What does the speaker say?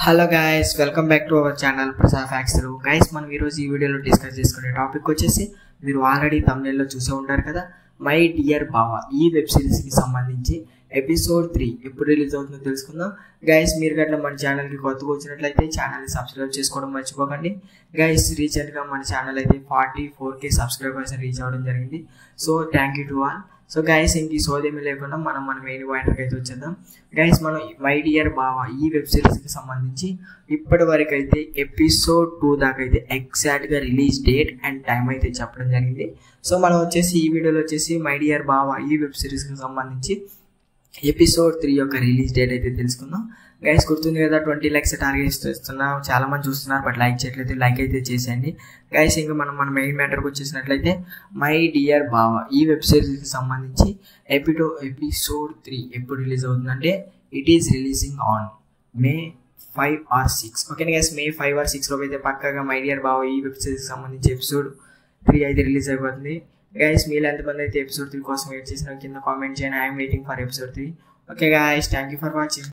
hello guys welcome back to our channel Prasad facts guys మనం ఈరోజు ఈ వీడియోలో డిస్కస్ చేసుకునే టాపిక్ వచ్చేసి మీరు ఆల్రెడీ తమిళలో చూసే ఉంటారు కదా మై డియర్ బావా ఈ వెబ్ సిరీస్కి సంబంధించి ఎపిసోడ్ త్రీ ఎప్పుడు రిలీజ్ అవుతుందో తెలుసుకుందాం గైస్ మీరు గట్లా మన ఛానల్కి కొత్తగా వచ్చినట్లయితే ఛానల్ని సబ్స్క్రైబ్ చేసుకోవడం మర్చిపోకండి గైస్ రీసెంట్గా మన ఛానల్ అయితే forty four K subscribers reach అవ్వడం జరిగింది so thank you to all so guys ఇంక ఈ సోదేమీ లేకుండా మనం మన మెయిన్ పాయింట్కి అయితే వచ్చేద్దాం గైస్ మనం మై డియర్ బావా ఈ వెబ్ సిరీస్కి సంబంధించి ఇప్పటి వరకు అయితే ఎపిసోడ్ టూ దాకా అయితే ఎగ్జాక్ట్గా రిలీజ్ డేట్ అండ్ టైం అయితే చెప్పడం జరిగింది సో మనం వచ్చేసి ఈ వీడియోలో వచ్చేసి మై డియర్ బావా ఈ వెబ్ సిరీస్కి సంబంధించి ఎపిసోడ్ త్రీ యొక్క రిలీజ్ డేట్ అయితే తెలుసుకుందాం గైస్ గుర్తుంది కదా ట్వంటీ ల్యాక్స్ టార్గెట్ ఇస్తున్నాం చాలా మంది చూస్తున్నారు బట్ లైక్ చేయట్లేదు లైక్ అయితే చేసేయండి గైస్ ఇంకా మనం మన మెయిన్ మ్యాటర్కి వచ్చేసినట్లయితే మై డియర్ బావా ఈ వెబ్ సిరీస్కి సంబంధించి ఎపిటో ఎపిసోడ్ త్రీ ఎప్పుడు రిలీజ్ అవుతుందంటే it is releasing on May five or six okay guys May five or సిక్స్లో అయితే పక్కగా మై డియర్ బావా ఈ వెబ్ సిరీస్కి సంబంధించి ఎపిసోడ్ త్రీ అయితే రిలీజ్ అయిపోతుంది గైస్ మీరు ఎంతమంది అయితే ఎపిసోడ్ త్రీ కోసం వెయిట్ చేసిన కింద కామెంట్ చేయండి I'm waiting for episode three okay guys thank you for watching